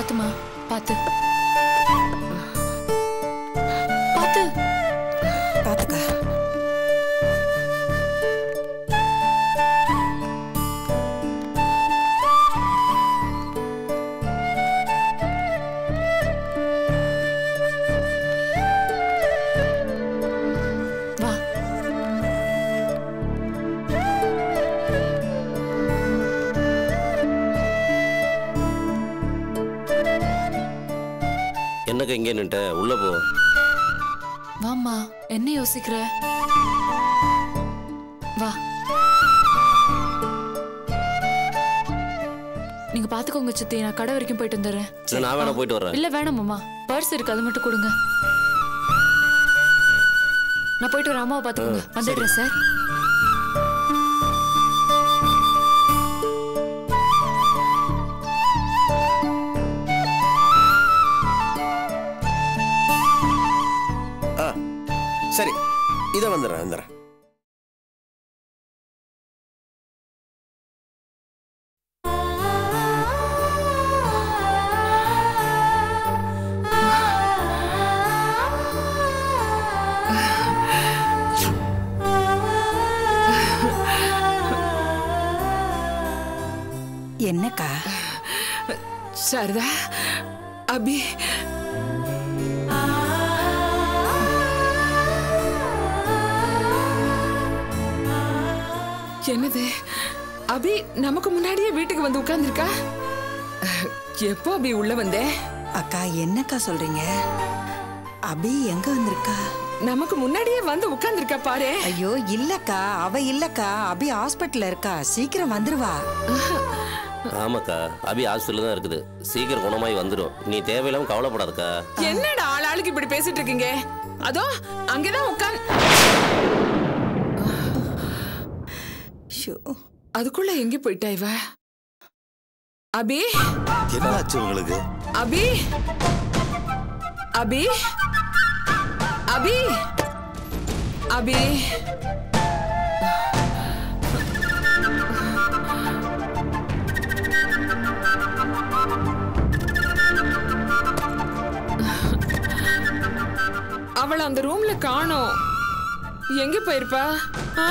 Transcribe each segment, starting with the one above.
பாத்துமா பாத்து பாத்து பாத்துக்கா வா என்னக்கா இங்கே நின்ட்ட உள்ள போ வாம்மா என்ன யோசிக்கிற வா நீங்க பாத்துக்கோங்க சித்தி நான் கடை வரைக்கும் போயிட்டு வந்துடுறேன் சரி, நான் வேணா போயிட்டு வர்றேன் இல்ல வேணாம் மாமா பர்ஸ் இருக்கு அது மட்டும் கொடுங்க நான் போயிட்டு வரேன் அம்மாவை பாத்துக்கோங்க வந்துடுறேன் சார் ஆ சரி இதை வந்துடுறேன் வந்துடுறேன் என்னக்கா சாரதா அபி என்னது அபி நமக்கு முன்னாடியே வீட்டுக்கு வந்து உட்கார்ந்திருக்கா எப்போ அபி உள்ள வந்தே அக்கா என்னக்கா சொல்றீங்க அபி எங்க வந்திருக்கா நமக்கு முன்னாடியே வந்து உட்கார்ந்திருக்கா பாரு ஐயோ இல்லக்கா அவ இல்லக்கா அபி ஹாஸ்பிட்டல்ல இருக்கா சீக்கிரம் வந்துருவா ஆமாக்கா அபி ஹாஸ்பிட்டல் தான் இருக்குது சீக்கிரம் குணமாயி வந்துடும் நீ தேவையில்லாம கவலைப்படாதக்கா என்னடா ஆள் ஆளுக்கு இப்படி பேசிட்டு இருக்கீங்க அதோ அங்கதான் உட்கார் ஷோ அதுக்குள்ள எங்க போயிட்டா இவ அபி என்னாச்சு உங்களுக்கு அபி அபி அபி அபி அவள அந்த ரூம்ல காணோம் எங்க போயிருப்பா ஆ?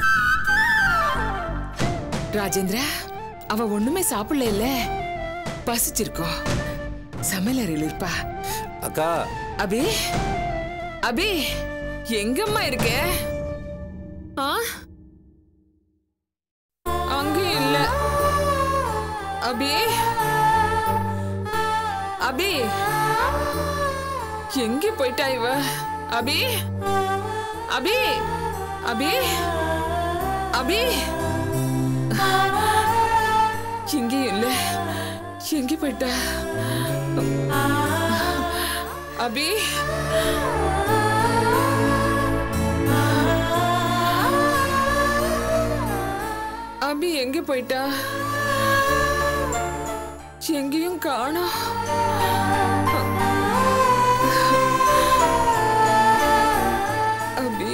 ராஜேந்திரா அவ ஒண்ணுமே சாப்பிடல இல்ல பசிச்சிருக்கோ சமையலறையில் இருப்பா அக்கா அபி அபி எங்கம்மா இருக்க ஆ அங்கேயும் இல்ல அபி அபி எங்க போயிட்டா இவ அபி அபி அபி அபி இங்கேயும் இல்ல எங்க போயிட்டா அபி அபி எங்க போயிட்டா எங்கேயும் காணோம் அபி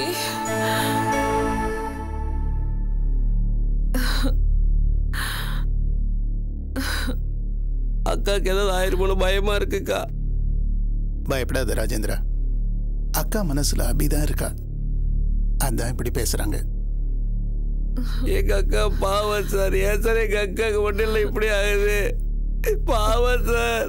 அக்காக்கு ஏதாவது ஆயிருமோன்னு பயமா இருக்குக்கா பயப்படாத ராஜேந்திரா அக்கா மனசுல அபிதான் இருக்கா அதான் இப்படி பேசுறாங்க எங்க அக்கா பாவம் சார் ஏன் சார் எங்க அக்காக்கு மட்டும் இல்லை இப்படி ஆகுது பாவம் சார்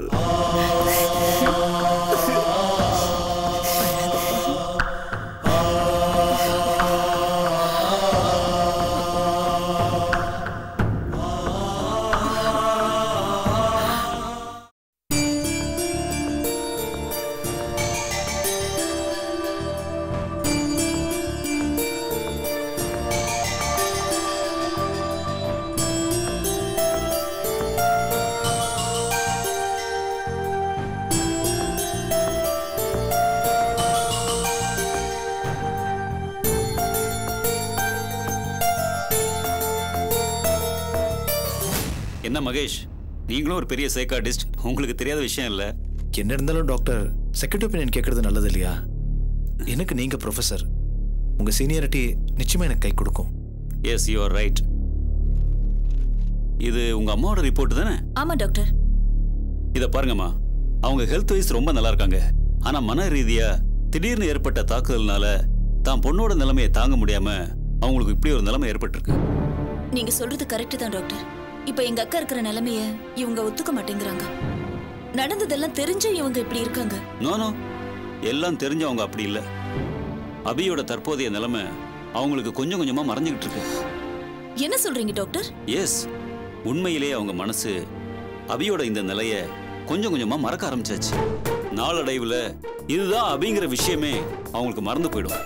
என்ன மகேஷ் நீங்களும் ஒரு பெரிய சைக்காட்டிஸ்ட் உங்களுக்கு தெரியாத விஷயம் இல்லை என்ன இருந்தாலும் டாக்டர் செகண்ட் ஒப்பீனியன் கேட்கறது நல்லது இல்லையா எனக்கு நீங்க ப்ரொஃபசர் உங்க சீனியாரிட்டி நிச்சயமா எனக்கு கை கொடுக்கும் எஸ் யூ ஆர் ரைட் இது உங்க அம்மாவோட ரிப்போர்ட் தானே ஆமா டாக்டர் இத பாருங்கம்மா அவங்க ஹெல்த் வைஸ் ரொம்ப நல்லா இருக்காங்க ஆனா மன ரீதியா திடீர்னு ஏற்பட்ட தாக்குதல்னால தான் பொண்ணோட நிலைமையை தாங்க முடியாம அவங்களுக்கு இப்படி ஒரு நிலைமை ஏற்பட்டிருக்கு நீங்க சொல்றது கரெக்ட் தான் டாக்டர் இப்ப எங்க அக்கா இருக்கிற நிலைமைய இவங்க ஒத்துக்க மாட்டேங்கிறாங்க நடந்ததெல்லாம் தெரிஞ்சும் இவங்க இப்படி இருக்காங்க நோ எல்லாம் தெரிஞ்ச அவங்க அப்படி இல்ல அபியோட தற்போதைய நிலைமை அவங்களுக்கு கொஞ்சம் கொஞ்சமா மறைஞ்சுக்கிட்டு இருக்கு என்ன சொல்றீங்க டாக்டர் எஸ் உண்மையிலேயே அவங்க மனசு அபியோட இந்த நிலைய கொஞ்சம் கொஞ்சமா மறக்க ஆரம்பிச்சாச்சு நாளடைவுல இதுதான் அபிங்கிற விஷயமே அவங்களுக்கு மறந்து போயிடும்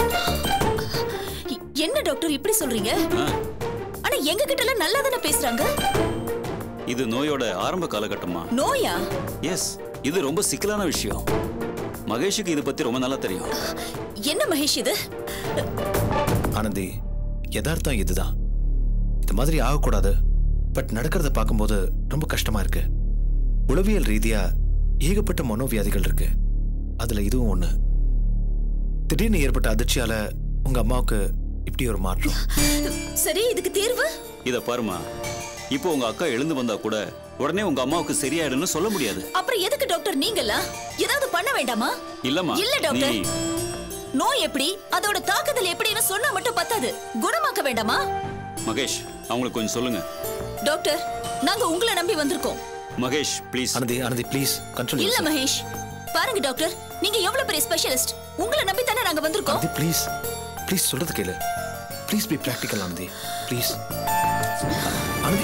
இ- என்ன டாக்டர் இப்படி சொல்றீங்க ஆ, ஆனா எங்க கிட்ட எல்லாம் நல்லா தானே பேசுறாங்க இது நோயோட ஆரம்ப காலகட்டமா நோயா எஸ் இது ரொம்ப சிக்கலான விஷயம் மகேஷுக்கு இது பத்தி ரொம்ப நல்லா தெரியும் என்ன மகேஷ் இது ஆனந்தி யதார்த்தம் இதுதான் இது மாதிரி ஆகக்கூடாது பட் நடக்கிறத பார்க்கும்போது ரொம்ப கஷ்டமா இருக்கு உளவியல் ரீதியா ஏகப்பட்ட மனோவியாதிகள் இருக்கு அதுல இதுவும் ஒண்ணு திடீர்னு ஏற்பட்ட அதிர்ச்சியால உங்க அம்மாவுக்கு இப்படி ஒரு மாற்றம் சரி இதுக்கு தீர்வு இத பாருமா இப்போ உங்க அக்கா எழுந்து வந்தா கூட உடனே உங்க அம்மாவுக்கு சரியாயிடும்னு சொல்ல முடியாது அப்புறம் எதுக்கு டாக்டர் நீங்களா ஏதாவது பண்ண வேண்டாமா இல்லம்மா இல்ல டாக்டர் நீ நோய் எப்படி அதோட தாக்குதல் எப்படின்னு சொன்னா மட்டும் பத்தாது குணமாக்க வேண்டாமா மகேஷ் அவங்களுக்கு கொஞ்சம் சொல்லுங்க டாக்டர் நாங்க உங்களை நம்பி வந்திருக்கோம் Mahesh please Anandhi Anandhi please control இல்ல மகேஷ் பாருங்க டாக்டர் நீங்க எவ்வளவு பெரிய ஸ்பெஷலிஸ்ட் உங்களை நம்பி தானே நாங்க வந்திருக்கோம் ஆனந்தி ப்ளீஸ் ப்ளீஸ் சொல்றது கேளு please be practical Anandhi please Anandhi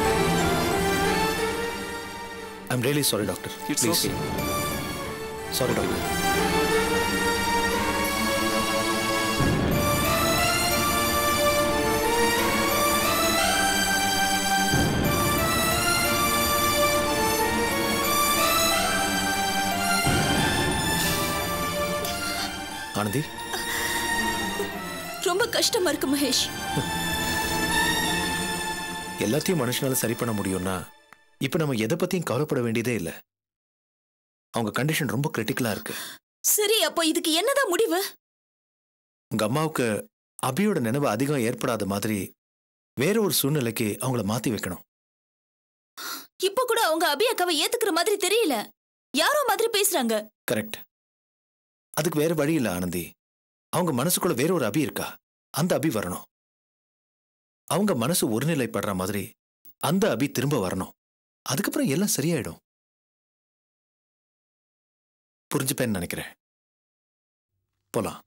I'm really sorry doctor It's please okay. Sorry doctor Anandhi ரொம்ப கஷ்டமா இருக்கு மகேஷ் எல்லாத்தையும் மனுஷனால சரி பண்ண முடியும்னா இப்ப நம்ம எதை பத்தியும் கவலைப்பட வேண்டியதே இல்ல அவங்க கண்டிஷன் ரொம்ப கிரிட்டிக்கலா இருக்கு சரி அப்போ இதுக்கு என்னதான் முடிவு உங்க அம்மாவுக்கு அபியோட நினைவு அதிகம் ஏற்படாத மாதிரி வேற ஒரு சூழ்நிலைக்கு அவங்கள மாத்தி வைக்கணும் இப்ப கூட அவங்க அபி அக்காவை ஏத்துக்கிற மாதிரி தெரியல யாரோ மாதிரி பேசுறாங்க கரெக்ட் அதுக்கு வேற வழி இல்ல ஆனந்தி அவங்க மனசுக்குள்ள வேற ஒரு அபி இருக்கா அந்த அபி வரணும் அவங்க மனசு ஒருநிலைப்படுற மாதிரி அந்த அபி திரும்ப வரணும் அதுக்கப்புறம் எல்லாம் சரியாயிடும் புரிஞ்சுப்பேன்னு நினைக்கிறேன் போலாம்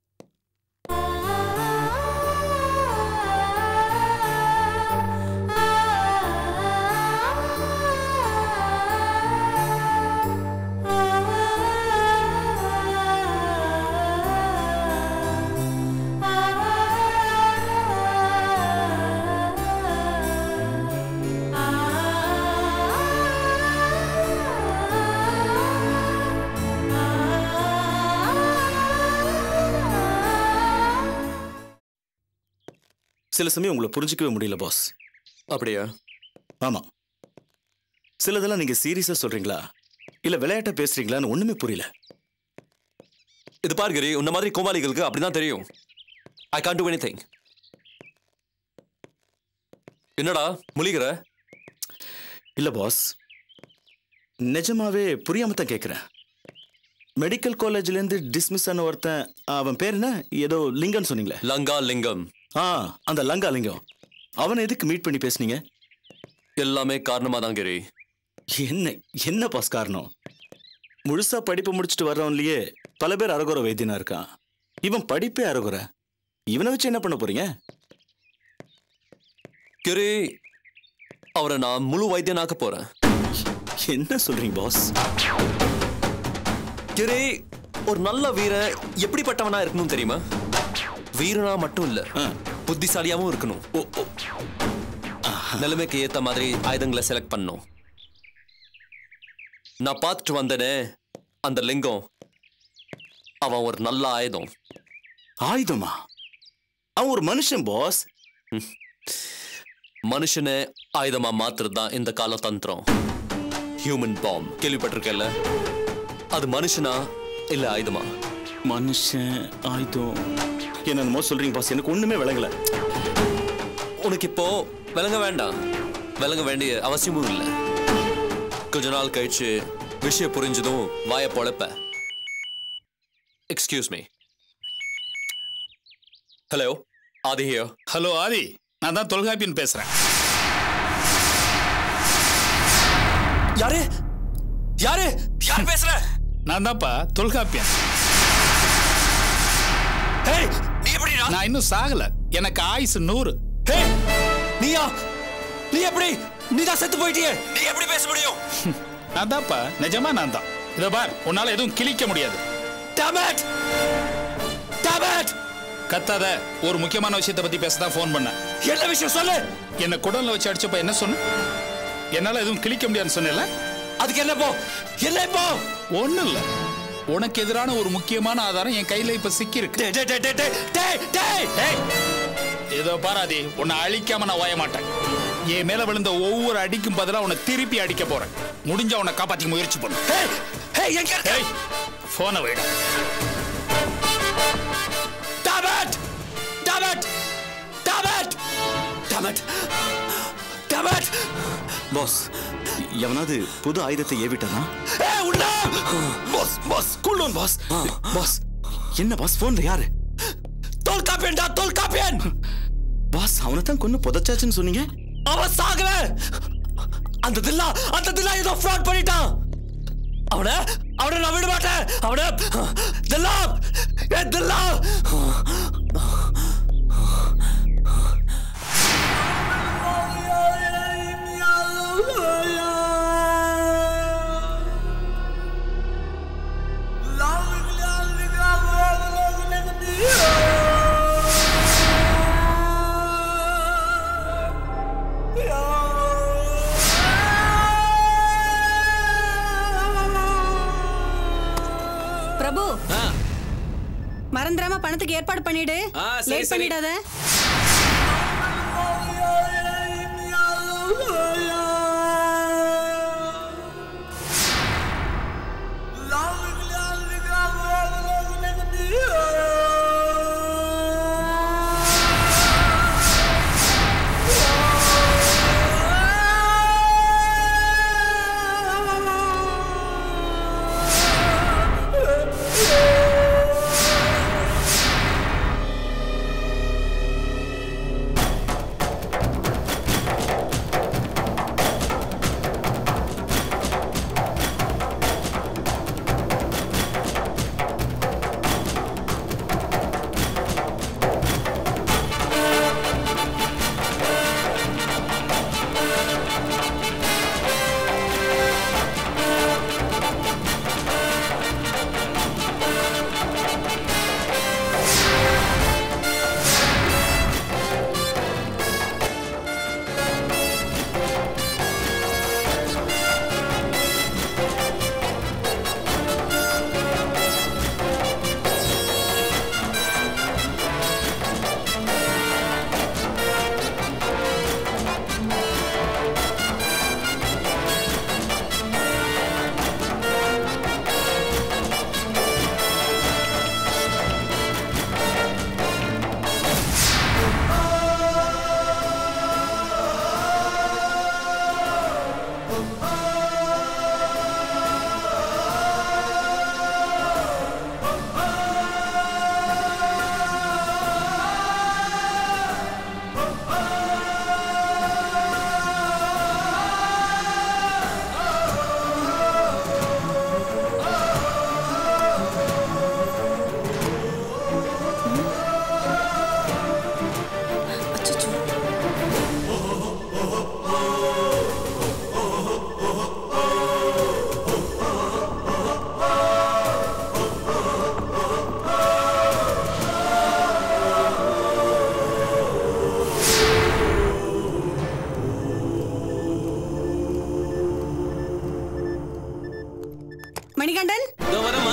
சில சமயம் உங்களை புரிஞ்சிக்கவே முடியல பாஸ் அப்படியா ஆமா சிலதெல்லாம் நீங்க சீரியஸா சொல்றீங்களா இல்ல விளையாட்டா பேசுறீங்களான்னு ஒண்ணுமே புரியல இது பாரு கிரி உன்ன மாதிரி கோமாளிகளுக்கு அப்படிதான் தெரியும் ஐ கான் டூ எனிதிங் என்னடா முழிகிற இல்ல பாஸ் நிஜமாவே புரியாம தான் கேட்குறேன் மெடிக்கல் காலேஜ்லேருந்து டிஸ்மிஸ் ஆன ஒருத்தன் அவன் பேர் என்ன ஏதோ லிங்கம்னு சொன்னீங்களே லங்கா லிங்கம் ஆ அந்த லங்கா லிங்கம் அவனை எதுக்கு மீட் பண்ணி பேசுனீங்க எல்லாமே காரணமா தான் கிரி என்ன என்ன பாஸ் காரணம் முழுசா படிப்பு முடிச்சுட்டு வர்றவன்லயே பல பேர் அரகுர வைத்தியனா இருக்கான் இவன் படிப்பே அரகுர இவனை வச்சு என்ன பண்ண போறீங்க கிரி அவரை நான் முழு வைத்தியனாக்க போறேன் என்ன சொல்றீங்க பாஸ் கிரி ஒரு நல்ல வீரன் எப்படிப்பட்டவனா இருக்கணும் தெரியுமா வீரனா மட்டும் இல்ல புத்திசாலியாவும் இருக்கணும் நிலைமைக்கு ஏத்த மாதிரி ஆயுதங்களை செலக்ட் பண்ணணும் நான் பார்த்துட்டு வந்தனே அந்த லிங்கம் அவன் ஒரு நல்ல ஆயுதம் ஆயுதமா அவன் ஒரு மனுஷன் பாஸ் மனுஷனை ஆயுதமா மாத்துறது தான் இந்த கால தந்திரம் ஹியூமன் பாம் கேள்விப்பட்டிருக்கல அது மனுஷனா இல்ல ஆயுதமா மனுஷன் ஆயுதம் என்னென்னமோ சொல்றீங்க பாஸ் எனக்கு ஒண்ணுமே விளங்கல உனக்கு இப்போ விளங்க வேண்டாம் விளங்க வேண்டிய அவசியமும் இல்லை கொஞ்ச நாள் கழிச்சு விஷயம் புரிஞ்சதும் வாய பொழப்ப excuse me hello Aadhi here hello Aadhi நான் தான் தொல்காப்பியன் பேசுறேன் யாரு யாரு யார் பேசுற நான் தான்ப்பா தொல்காப்பியன் ஏய் நீ எப்படிடா நான் இன்னும் சாகல எனக்கு ஆயுசு நூறு ஏய் நீயா நீ எப்படி நீ தான் செத்து போயிட்டியே நீ எப்படி பேச முடியும் நான் தான்ப்பா நிஜமா நான் தான் இதை பார் உன்னால எதுவும் கிழிக்க முடியாது Damn it! Damn it! கத்தாத ஒரு முக்கியமான விஷயத்தை பத்தி பேச தான் ஃபோன் பண்ணேன் என்ன விஷயம் சொல்லு என்ன குடல்ல வச்சு அடிச்சப்ப என்ன சொன்ன என்னால எதுவும் கிழிக்க முடியாதுன்னு சொன்னேன்ல அதுக்கு என்ன போ என்ன இப்போ ஒண்ணும் இல்ல உனக்கு எதிரான ஒரு முக்கியமான ஆதாரம் என் கையில இப்ப சிக்கி இருக்கு டேய் டேய் டேய் டேய் டேய் டேய் டேய் இதோ பாராதி உன்னை அழிக்காம நான் ஓய மாட்டேன் என் மேல விழுந்த ஒவ்வொரு அடிக்கும் பதிலா உன்னை திருப்பி அடிக்க போறேன் முடிஞ்ச உன்னை காப்பாத்திக்க முயற்சி பண்ணு ஏய் ஏய் எங்க இருக்க ஏய் போனை வைடா Damn it! Damn it! Damn it! Damn it! Damn it! Boss எவனாவது புது ஆயுதத்தை ஏவிட்டானா ஏய் உன்ன boss boss cool down boss boss என்ன பாஸ் போன்ல யாரு தொல்காப்பியன் டா தொல்காப்பியன் பாஸ் அவனை தான் கொண்டு புதைச்சாச்சுன்னு சொன்னீங்க அவன் சாகல அந்த தில்லா அந்த தில்லா ஏதோ ஃப்ராட் பண்ணிட்டான் அவன அவனை நான் விட மாட்டேன் அவன தில்லா ஏ தில்லா பிரபு மறந்துடாம பணத்துக்கு ஏற்பாடு பண்ணிடு ஆ, சரி, லேட் சரி. பண்ணிடாத மணிகண்டன் இதோ வரேம்மா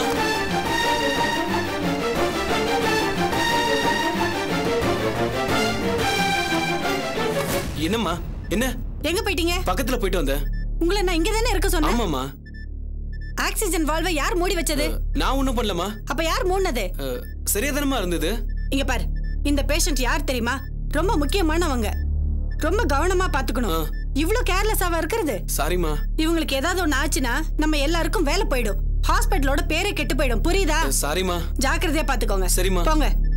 என்னம்மா என்ன எங்க போயிட்டீங்க பக்கத்துல போயிட்டு வந்தேன் உங்களை நான் இங்க தானே இருக்க சொன்னேன் ஆமாம்மா ஆக்சிஜன் வால்வை யார் மூடி வச்சது நான் ஒண்ணும் பண்ணலம்மா அப்ப யார் மூடினது சரியாதானமா இருந்தது இங்க பாரு இந்த பேஷண்ட் யார் தெரியுமா ரொம்ப முக்கியமானவங்க ரொம்ப கவனமா பாத்துக்கணும் இவ்ளோ கேர்லெஸ்ஸாவா இருக்கிறது சாரிம்மா இவங்களுக்கு ஏதாவது ஒண்ணு ஆச்சுன்னா நம்ம எல்லாருக்கும் வேலை போயிடும் ஹாஸ்பிட்டலோட பேரே கெட்டு போயிடும் புரியுதா சாரிம்மா ஜாக்கிரதையா பாத்துக்கோங்க சரிம்மா. போங்க